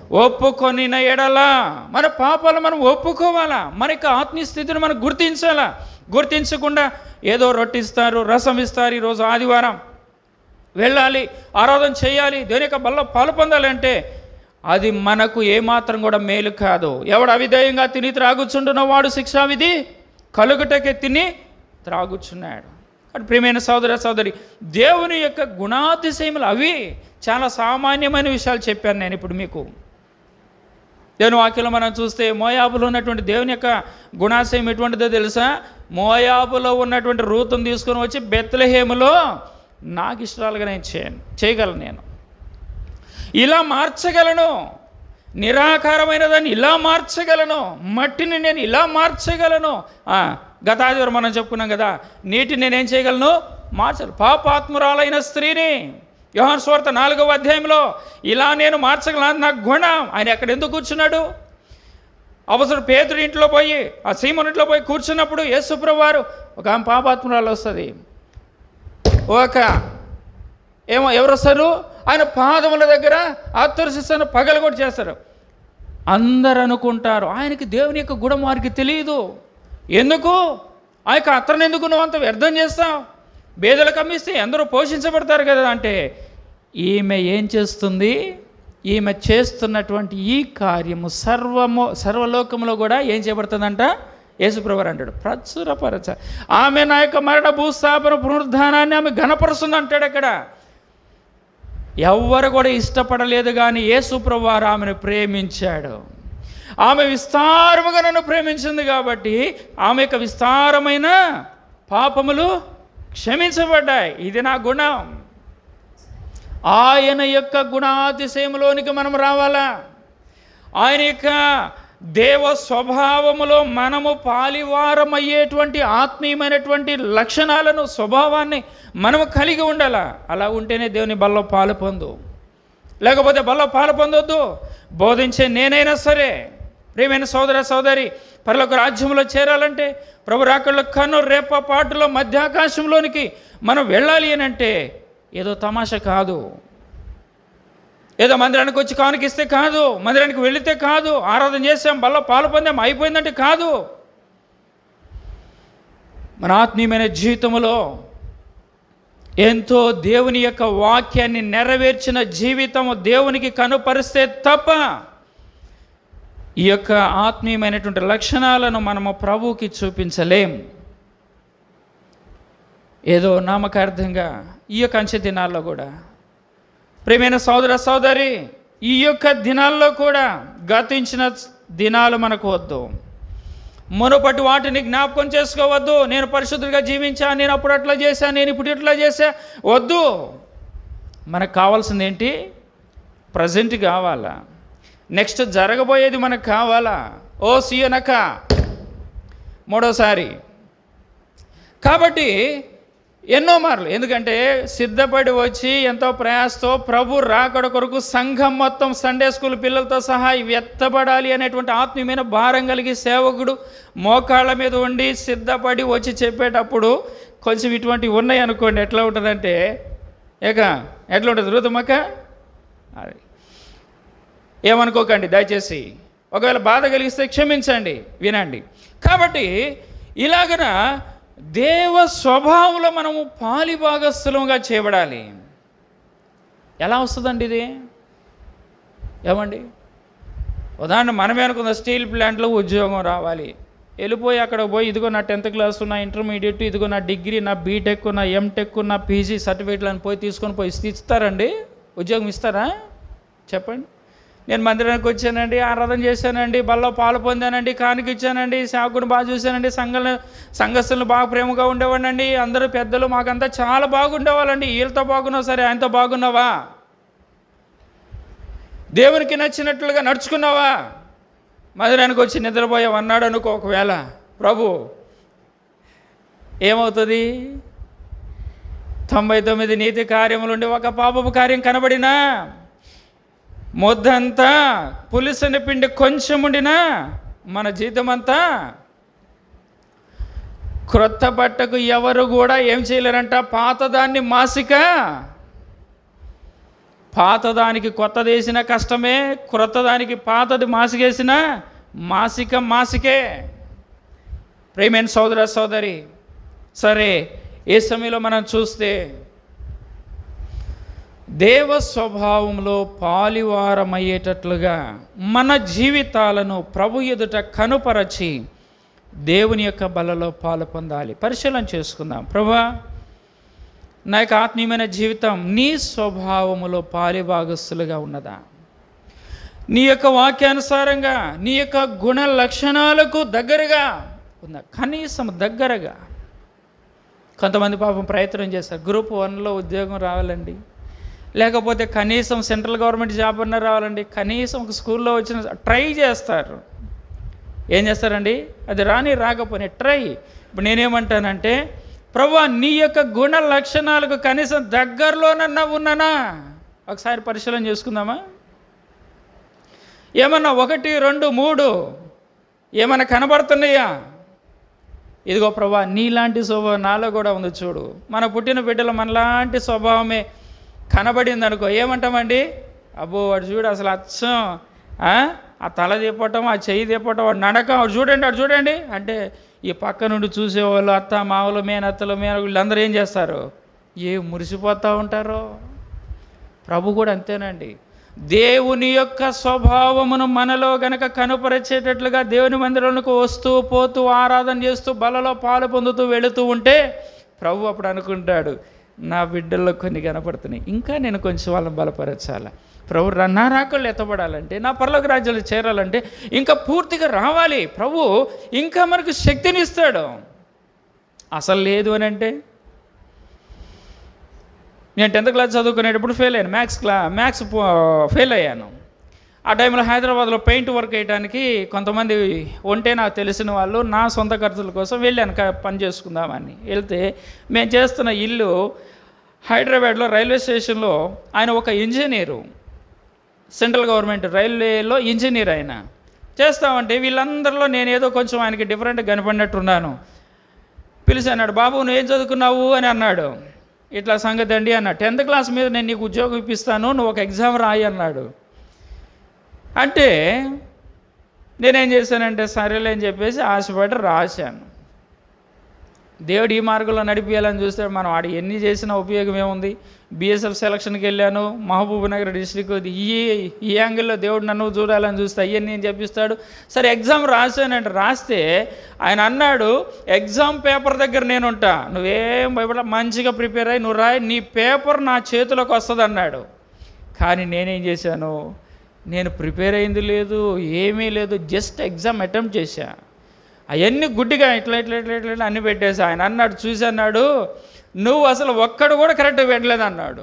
Speaker 1: ఒప్పుకొనిన ఎడలా మన పాపాలు మనం ఒప్పుకోవాలా మన యొక్క ఆత్మీయ స్థితిని మనం గుర్తించాలా గుర్తించకుండా ఏదో రొట్టిస్తారు రసం ఇస్తారు ఈరోజు ఆదివారం వెళ్ళాలి ఆరాధన చేయాలి దేని యొక్క బల్ల పాలు పొందాలంటే అది మనకు ఏమాత్రం కూడా మేలు కాదు ఎవడు అవిధేయంగా తిని త్రాగుచుండున్న వాడు శిక్షావిధి కలుగుటకే తిని త్రాగుచున్నాడు అటు ప్రియమైన సోదర సోదరి దేవుని యొక్క గుణాతిశయములు అవి చాలా సామాన్యమైన విషయాలు చెప్పాను నేను ఇప్పుడు మీకు దేవుని వాక్యంలో మనం చూస్తే మోయాబులో ఉన్నటువంటి దేవుని యొక్క గుణాశయం ఎటువంటిదో తెలుసా మోయాబులో ఉన్నటువంటి రూతును తీసుకొని వచ్చి బెత్లహేములో నాకు ఇష్టాలుగా నేను చేయను చేయగలను నేను ఇలా మార్చగలను నిరాకారమైన దాన్ని ఇలా మార్చగలను మట్టిని నేను ఇలా మార్చగలను ఆ, గత ఆదివారం మనం చెప్పుకున్నాం కదా నీటిని నేనేం చేయగలను మార్చగలను పాపాత్మురాలైన స్త్రీని యోహాన్ స్వార్థ నాలుగవ అధ్యాయంలో ఇలా నేను మార్చగలను నా గుణం ఆయన ఎక్కడ ఎందుకు కూర్చున్నాడు అవసరం పేదరి ఇంట్లో పోయి ఆ సీమన్ ఇంట్లో పోయి కూర్చున్నప్పుడు యేసుప్రభు వారు ఒక ఆమె పాపాత్మురాలు వస్తుంది ఒక ఏమో ఎవరు వస్తారు ఆయన పాదముల దగ్గర ఆత్మశిస్తాను పగలగొట్టి చేస్తారు అందరు అనుకుంటారు ఆయనకి దేవుని యొక్క గుణం వారికి తెలియదు ఎందుకు ఆ యొక్క అత్తను ఎందుకు నువ్వు అంత వ్యర్థం చేస్తావు బేదలకు అమ్మిస్తే అందరూ పోషించబడతారు కదా అంటే ఈమె ఏం చేస్తుంది ఈమె చేస్తున్నటువంటి ఈ కార్యము సర్వము సర్వలోకంలో కూడా ఏం చేయబడుతుందంట యేసుప్రభు అంటాడు ప్రచురపరచ ఆమె నా యొక్క మరణ భూస్థాపన పునరుద్ధానాన్ని ఆమె ఘనపరుస్తుంది అంటాడు అక్కడ ఎవ్వరు కూడా ఇష్టపడలేదు కానీ యేసుప్రభు వారు ఆమెను ప్రేమించాడు ఆమె విస్తారముగా నన్ను ప్రేమించింది కాబట్టి ఆమె యొక్క విస్తారమైన పాపములు క్షమించబడ్డాయి ఇది నా గుణం ఆయన యొక్క గుణాతిశయములోనికి మనం రావాలా ఆయన యొక్క దేవ స్వభావములో మనము పాలివారమయ్యేటువంటి ఆత్మీయమైనటువంటి లక్షణాలను స్వభావాన్ని మనము కలిగి ఉండాలా అలా ఉంటేనే దేవుని బల్లో పాలు పొందు లేకపోతే బల్లో పాలు పొందొద్దు బోధించే నేనైనా సరే ప్రియమైన సోదర సోదరి పరలోక రాజ్యంలో చేరాలంటే ప్రభు రాకళ్ళ కన్ను రేప పాటులో మధ్యాకాశంలోనికి మనం వెళ్ళాలి అని అంటే ఏదో తమాషా కాదు ఏదో మందిరానికి వచ్చి కానుకిస్తే కాదు మందిరానికి వెళితే కాదు ఆరాధన చేసాం బల్ల పాలు పొందాం అయిపోయిందంటే కాదు మన ఆత్మీయమైన జీవితంలో ఎంతో దేవుని యొక్క వాక్యాన్ని నెరవేర్చిన జీవితము దేవునికి కనుపరిస్తే తప్ప ఈ యొక్క ఆత్మీయమైనటువంటి లక్షణాలను మనము ప్రభువుకి చూపించలేం ఏదో నామకార్థంగా ఈ యొక్క అంచె దినాల్లో కూడా ప్రేమైన సోదర సోదరి ఈ యొక్క దినాల్లో కూడా గతించిన దినాలు మనకు వద్దు మునుపటి వాటిని జ్ఞాపకం చేసుకోవద్దు నేను పరిశుద్ధుడిగా జీవించా నేను అప్పుడు అట్లా చేశా నేను ఇప్పుడు ఇట్లా చేశా వద్దు మనకు కావాల్సింది ఏంటి ప్రజెంట్ కావాలా నెక్స్ట్ జరగబోయేది మనకు కావాలా ఓ సీయనక మూడోసారి కాబట్టి ఎన్నో మార్లు ఎందుకంటే సిద్ధపడి వచ్చి ఎంతో ప్రయాసతో ప్రభు రాకడ కొరకు సంఘం మొత్తం సండే స్కూల్ పిల్లలతో సహా ఇవి ఎత్తబడాలి అనేటువంటి ఆత్మీయమైన భారం కలిగి సేవకుడు మోకాళ్ళ మీద ఉండి సిద్ధపడి వచ్చి చెప్పేటప్పుడు కొంచెం ఇటువంటివి ఉన్నాయి అనుకోండి ఎట్లా ఉంటుందంటే ఏక ఎట్లా ఉంటుంది రుతమక్క అది ఏమనుకోకండి దయచేసి ఒకవేళ బాధ కలిగిస్తే క్షమించండి వినండి కాబట్టి ఇలాగన దేవ స్వభావంలో మనము పాలిభాగస్థులంగా చేయబడాలి ఎలా వస్తుందండి ఇది ఏమండి ఉదాహరణ మనమే అనుకుందాం స్టీల్ ప్లాంట్లో ఉద్యోగం రావాలి వెళ్ళిపోయి అక్కడ పోయి ఇదిగో నా టెన్త్ క్లాస్ నా ఇంటర్మీడియట్ ఇదిగో నా డిగ్రీ నా బీటెక్ నా ఎంటెక్ నా పీజీ సర్టిఫికేట్లు అని పోయి తీసుకొని పోయి ఇస్తే ఇస్తారండి ఉద్యోగం ఇస్తారా చెప్పండి నేను మందిరానికి వచ్చానండి ఆరాధన చేశానండి బల్లో పాలు పొందానండి కానుక ఇచ్చానండి సేవకుని బాగా చూశానండి సంఘాలను సంఘస్థులను బాగా ప్రేమగా ఉండేవాడినండి అందరూ పెద్దలు మాకంతా చాలా బాగుండేవాళ్ళండి వీళ్ళతో బాగున్నావు సరే ఆయనతో బాగున్నావా దేవునికి నచ్చినట్లుగా నడుచుకున్నావా మందిరానికి వచ్చి నిద్రపోయావు అన్నాడు అనుకో ఒకవేళ ప్రభు ఏమవుతుంది తొంభై తొమ్మిది నీతి కార్యములుండి ఒక పాపపు కార్యం కనబడినా ముద్దంతా పులిసిన పిండి కొంచెం ఉండినా మన జీతం అంతా క్రొత్త బట్టకు ఎవరు కూడా ఏం చేయలేరంట పాతదాన్ని మాసిక పాతదానికి కొత్తదేసిన కష్టమే క్రొత్తదానికి పాతది మాసిగేసిన మాసిక మాసికే ప్రేమైన సోదర సోదరి సరే ఏ సమయంలో మనం చూస్తే దేవ స్వభావంలో పాలివారమయ్యేటట్లుగా మన జీవితాలను ప్రభు ఎదుట కనుపరచి దేవుని యొక్క బలలో పాలు పొందాలి పరిశీలన చేసుకుందాం ప్రభా నా యొక్క ఆత్మీయమైన జీవితం నీ స్వభావములో పాలిభాగస్తులుగా ఉన్నదా నీ యొక్క వాక్యానుసారంగా నీ యొక్క గుణ లక్షణాలకు దగ్గరగా ఉందా కనీసం దగ్గరగా కొంతమంది పాపం ప్రయత్నం చేస్తారు గ్రూప్ వన్లో ఉద్యోగం రావాలండి లేకపోతే కనీసం సెంట్రల్ గవర్నమెంట్ జాబ్ అన్న రావాలండి కనీసం ఒక స్కూల్లో వచ్చిన ట్రై చేస్తారు ఏం చేస్తారండి అది రాని రాకపోయినా ట్రై ఇప్పుడు నేనేమంటానంటే ప్రభా నీ యొక్క గుణ లక్షణాలకు కనీసం దగ్గరలోనన్నా ఉన్నానా ఒకసారి పరిశీలన చేసుకుందామా ఏమన్నా ఒకటి రెండు మూడు ఏమన్నా కనబడుతున్నాయా ఇదిగో ప్రభా నీలాంటి స్వభావం నాలో కూడా ఉంది చూడు మన పుట్టిన బిడ్డలు మనలాంటి స్వభావమే కనబడింది అనుకో ఏమంటామండి అబ్బో వాడు చూడు అసలు అచ్చం ఆ? ఆ తల తిప్పటం ఆ చెయ్యి తిప్పటం వాడు నడక వాడు చూడండి వాడు చూడండి అంటే ఈ పక్క నుండి చూసేవాళ్ళు అత్త మావులు మేనత్తలు మేన వీళ్ళందరూ ఏం చేస్తారు ఏ మురిసిపోతూ ఉంటారో ప్రభు కూడా అంతేనండి దేవుని యొక్క స్వభావమును మనలో గనక కనుపరిచేటట్లుగా దేవుని మందిరంలోకి వస్తూ పోతూ ఆరాధన చేస్తూ బలలో పాలు పొందుతూ వెళుతూ ఉంటే ప్రభు అప్పుడు అనుకుంటాడు నా బిడ్డల్లో కొన్ని కనపడుతున్నాయి ఇంకా నేను కొంచెం వాళ్ళని బలపరచాలి ప్రభు రా- నా రాకళ్ళు ఎత్తబడాలంటే నా పరలోక రాజ్యాలు చేరాలంటే ఇంకా పూర్తిగా రావాలి ప్రభు ఇంకా మనకు శక్తిని ఇస్తాడు అసలు లేదు అని అంటే నేను టెన్త్ క్లాస్ చదువుకునేటప్పుడు ఫెయిల్ అయ్యాను మ్యాథ్స్ క్లా మ్యాథ్స్ ఫెయిల్ అయ్యాను ఆ టైంలో హైదరాబాద్లో పెయింట్ వర్క్ వేయడానికి కొంతమంది ఉంటే నాకు తెలిసిన వాళ్ళు నా సొంత ఖర్చుల కోసం వెళ్ళాను క- పని చేసుకుందామని వెళ్తే మేము చేస్తున్న ఇల్లు హైదరాబాద్లో రైల్వే స్టేషన్లో ఆయన ఒక ఇంజనీరు సెంట్రల్ గవర్నమెంట్ రైల్వేలో ఇంజనీర్ ఆయన చేస్తామంటే వీళ్ళందరిలో నేను ఏదో కొంచెం ఆయనకి డిఫరెంట్ కనపడినట్టున్నాను పిలిచి అన్నాడు బాబు నువ్వు ఏం చదువుకున్నావు అని అన్నాడు ఇట్లా సంగతి అండి అన్నాడు టెన్త్ క్లాస్ మీద నేను నీకు ఉద్యోగం ఇప్పిస్తాను నువ్వు ఒక ఎగ్జామ్ రాయి అన్నాడు అంటే నేనేం చేశానంటే సరేలే అని చెప్పేసి ఆశపడి రాశాను దేవుడు ఈ మార్గంలో నడిపించాలని చూస్తే మనం ఆడ ఎన్ని చేసినా ఉపయోగం ఏముంది బీఎస్ఎఫ్ సెలక్షన్కి వెళ్ళాను మహబూబ్ నగర్ డిస్టిక్ ఈ ఈ యాంగిల్లో దేవుడు నన్ను చూడాలని చూస్తే అయ్యని నేను చెప్పిస్తాడు సరే ఎగ్జామ్ రాశానంటే రాస్తే ఆయన అన్నాడు ఎగ్జామ్ పేపర్ దగ్గర నేను ఉంటా నువ్వేం భయపడ మంచిగా ప్రిపేర్ అయ్యి నువ్వు రాయి నీ పేపర్ నా చేతిలోకి వస్తుంది అన్నాడు కానీ నేనేం చేశాను నేను ప్రిపేర్ అయింది లేదు ఏమీ లేదు జస్ట్ ఎగ్జామ్ అటెంప్ట్ చేశా అవన్నీ గుడ్డిగా ఇట్లా ఇట్లా ఇట్లా ఇట్లా ఇట్లా అన్ని పెట్టేసి ఆయన అన్నాడు చూసి అన్నాడు నువ్వు అసలు ఒక్కడు కూడా కరెక్ట్గా పెట్టలేదు అన్నాడు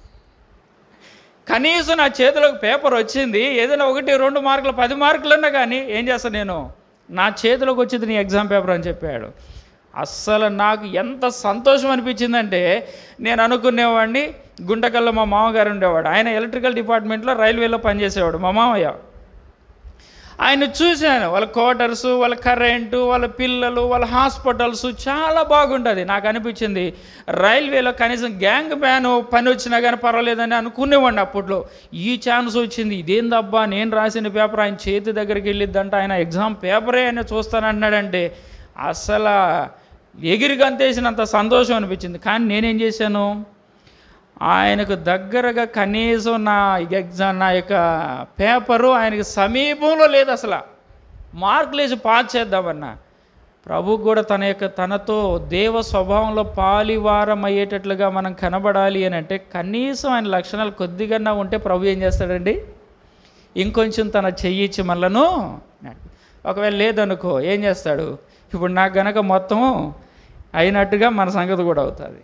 Speaker 1: కనీసం నా చేతిలోకి పేపర్ వచ్చింది ఏదైనా ఒకటి రెండు మార్కులు పది మార్కులన్నా కానీ ఏం చేస్తాను నేను నా చేతిలోకి వచ్చింది నీ ఎగ్జామ్ పేపర్ అని చెప్పాడు అస్సలు నాకు ఎంత సంతోషం అనిపించిందంటే నేను అనుకునేవాడిని గుంటకల్లో మా మామగారు ఉండేవాడు ఆయన ఎలక్ట్రికల్ డిపార్ట్మెంట్లో రైల్వేలో పనిచేసేవాడు మా మామయ్య ఆయన చూశాను వాళ్ళ క్వార్టర్స్ వాళ్ళ కరెంటు వాళ్ళ పిల్లలు వాళ్ళ హాస్పిటల్స్ చాలా బాగుంటుంది నాకు అనిపించింది రైల్వేలో కనీసం గ్యాంగ్ బ్యాన్ పని వచ్చినా కానీ పర్వాలేదని అనుకునేవాడిని అప్పట్లో ఈ ఛాన్స్ వచ్చింది ఇదేందబ్బా నేను రాసిన పేపర్ ఆయన చేతి దగ్గరికి వెళ్ళిద్దంట ఆయన ఎగ్జామ్ పేపరే ఆయన చూస్తానన్నాడంటే అసలు ఎగిరి గంతేసినంత సంతోషం అనిపించింది కానీ నేనేం చేశాను ఆయనకు దగ్గరగా కనీసం నా ఎగ్జామ్ నా యొక్క పేపరు ఆయనకి సమీపంలో లేదు అసలు మార్కులు వేసి పాస్ చేద్దామన్నా ప్రభు కూడా తన యొక్క తనతో దేవ స్వభావంలో పాలివారం అయ్యేటట్లుగా మనం కనబడాలి అని అంటే కనీసం ఆయన లక్షణాలు కొద్దిగా ఉంటే ప్రభు ఏం చేస్తాడండి ఇంకొంచెం తన చెయ్యి ఇచ్చి మనలను నడిపి- ఒకవేళ లేదనుకో ఏం చేస్తాడు ఇప్పుడు నాకు గనక మొత్తం అయినట్టుగా మన సంగతి కూడా అవుతుంది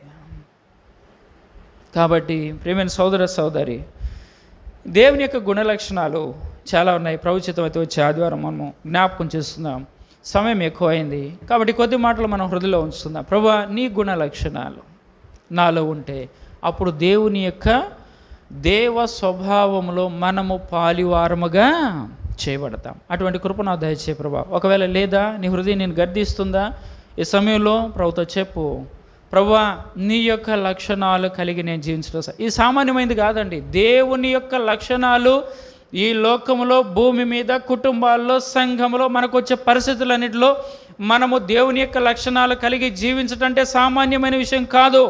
Speaker 1: కాబట్టి ప్రేమైన సోదర సోదరి దేవుని యొక్క గుణ లక్షణాలు చాలా ఉన్నాయి ప్రవచితం అయితే వచ్చే ఆదివారం మనము జ్ఞాపకం చేస్తున్నాం సమయం ఎక్కువైంది కాబట్టి కొద్ది మాటలు మనం హృదయలో ఉంచుకుందాం ప్రభా నీ గుణ లక్షణాలు నాలో ఉంటే అప్పుడు దేవుని యొక్క దేవ స్వభావంలో మనము పాలివారముగా చేయబడతాం అటువంటి కృప నా దయచే ప్రభా ఒకవేళ లేదా నీ హృదయం నేను గర్దిస్తుందా ఈ సమయంలో ప్రభుతో చెప్పు ప్రభువా నీ యొక్క లక్షణాలు కలిగి నేను జీవించడం స- ఇది సామాన్యమైనది కాదండి దేవుని యొక్క లక్షణాలు ఈ లోకములో భూమి మీద కుటుంబాల్లో సంఘంలో మనకు వచ్చే పరిస్థితులన్నిటిలో మనము దేవుని యొక్క లక్షణాలు కలిగి జీవించటం అంటే సామాన్యమైన విషయం కాదు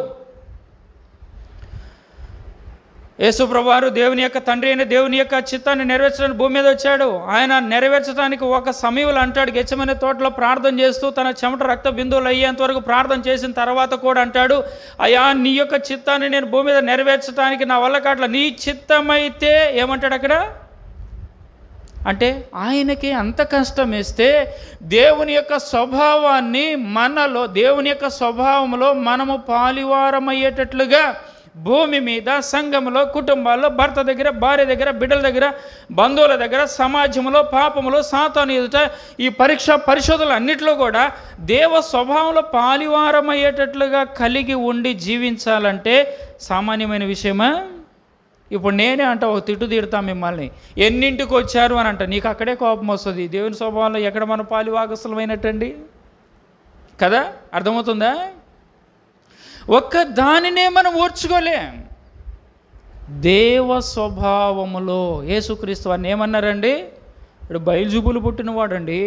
Speaker 1: యేసుప్రభువారు దేవుని యొక్క తండ్రి అయిన దేవుని యొక్క చిత్తాన్ని నెరవేర్చడానికి భూమి మీద వచ్చాడు ఆయన నెరవేర్చడానికి ఒక సమయంలో అంటాడు గెచ్చమనే తోటలో ప్రార్థన చేస్తూ తన చెమట రక్త బిందువులు అయ్యేంత వరకు ప్రార్థన చేసిన తర్వాత కూడా అంటాడు అయ్యా నీ యొక్క చిత్తాన్ని నేను భూమి మీద నెరవేర్చడానికి నా వల్ల కాట్ల నీ చిత్తమైతే ఏమంటాడు అక్కడ అంటే ఆయనకి అంత కష్టం వేస్తే దేవుని యొక్క స్వభావాన్ని మనలో దేవుని యొక్క స్వభావంలో మనము పాలివారమయ్యేటట్లుగా భూమి మీద సంఘంలో కుటుంబాల్లో భర్త దగ్గర భార్య దగ్గర బిడ్డల దగ్గర బంధువుల దగ్గర సమాజంలో పాపములో సాతాను ఎదుట ఈ పరీక్ష పరిశోధనలు అన్నిట్లో కూడా దేవ స్వభావంలో పాలివారమయ్యేటట్లుగా కలిగి ఉండి జీవించాలంటే సామాన్యమైన విషయమా ఇప్పుడు నేనే అంట ఒక తిట్టు తిడతా మిమ్మల్ని ఎన్నింటికి వచ్చారు అని అంట నీకు అక్కడే కోపం వస్తుంది దేవుని స్వభావంలో ఎక్కడ మన పాలివాగస్తులమైనట్టండి కదా అర్థమవుతుందా ఒక్క దానినే మనం ఓర్చుకోలేం దేవ స్వభావములో యేసుక్రీస్తు వారిని ఏమన్నారండి ఇప్పుడు బయలుజుబులు పుట్టినవాడండి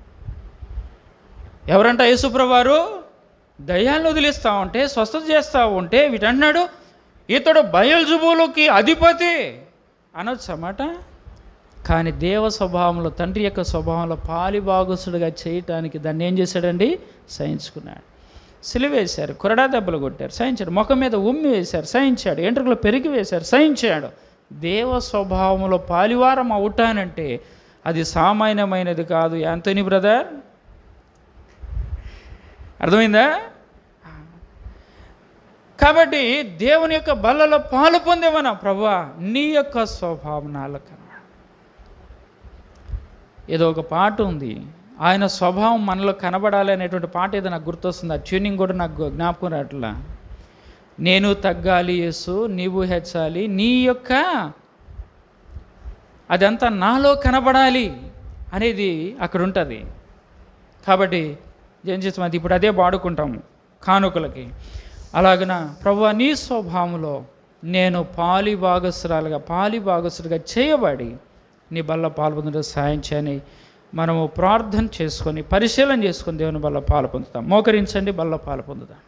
Speaker 1: ఎవరంట యేసుప్రవారు దయ్యాలను వదిలిస్తూ ఉంటే స్వస్థత చేస్తూ ఉంటే వీటన్నాడు ఇతడు బయల్జుబులకి అధిపతి అనొచ్చు అన్నమాట కానీ దేవ స్వభావంలో తండ్రి యొక్క స్వభావంలో పాలిభాగసుడుగా చేయటానికి దాన్ని ఏం చేశాడండి సహించుకున్నాడు సిలివేశారు కొరడా దెబ్బలు కొట్టారు సహించాడు ముఖం మీద ఉమ్మి వేశారు సహించాడు ఎంట్రుకలు పెరిగి వేశారు సహించాడు దేవ స్వభావంలో పాలివారం అవుతానంటే అది సామాన్యమైనది కాదు యాంతోని బ్రదర్ అర్థమైందా కాబట్టి దేవుని యొక్క బల్లలో పాలు పొందేమన్నా ప్రభా నీ యొక్క స్వభావం నాలో కనబడు ఏదో ఒక పాట ఉంది ఆయన స్వభావం మనలో కనబడాలి అనేటువంటి పాట ఏదో నాకు గుర్తొస్తుంది ఆ ట్యూనింగ్ కూడా నాకు జ్ఞాపకం రావట్లా నేను తగ్గాలి యేసు నీవు హెచ్చాలి నీ యొక్క అదంతా నాలో కనబడాలి అనేది అక్కడ ఉంటుంది కాబట్టి ఏం చేస్తాం అది ఇప్పుడు అదే వాడుకుంటాము కానుకలకి అలాగన ప్రభు నీ స్వభావంలో నేను పాలి భాగస్రాలుగా పాలి భాగస్రులుగా చేయబడి నీ బల్ల పాల్పొందడం సాయం చేయని మనము ప్రార్థన చేసుకొని పరిశీలన చేసుకొని దేవుని బల్ల పాలు పొందుతాం మోకరించండి బల్ల పాలు పొందుదాం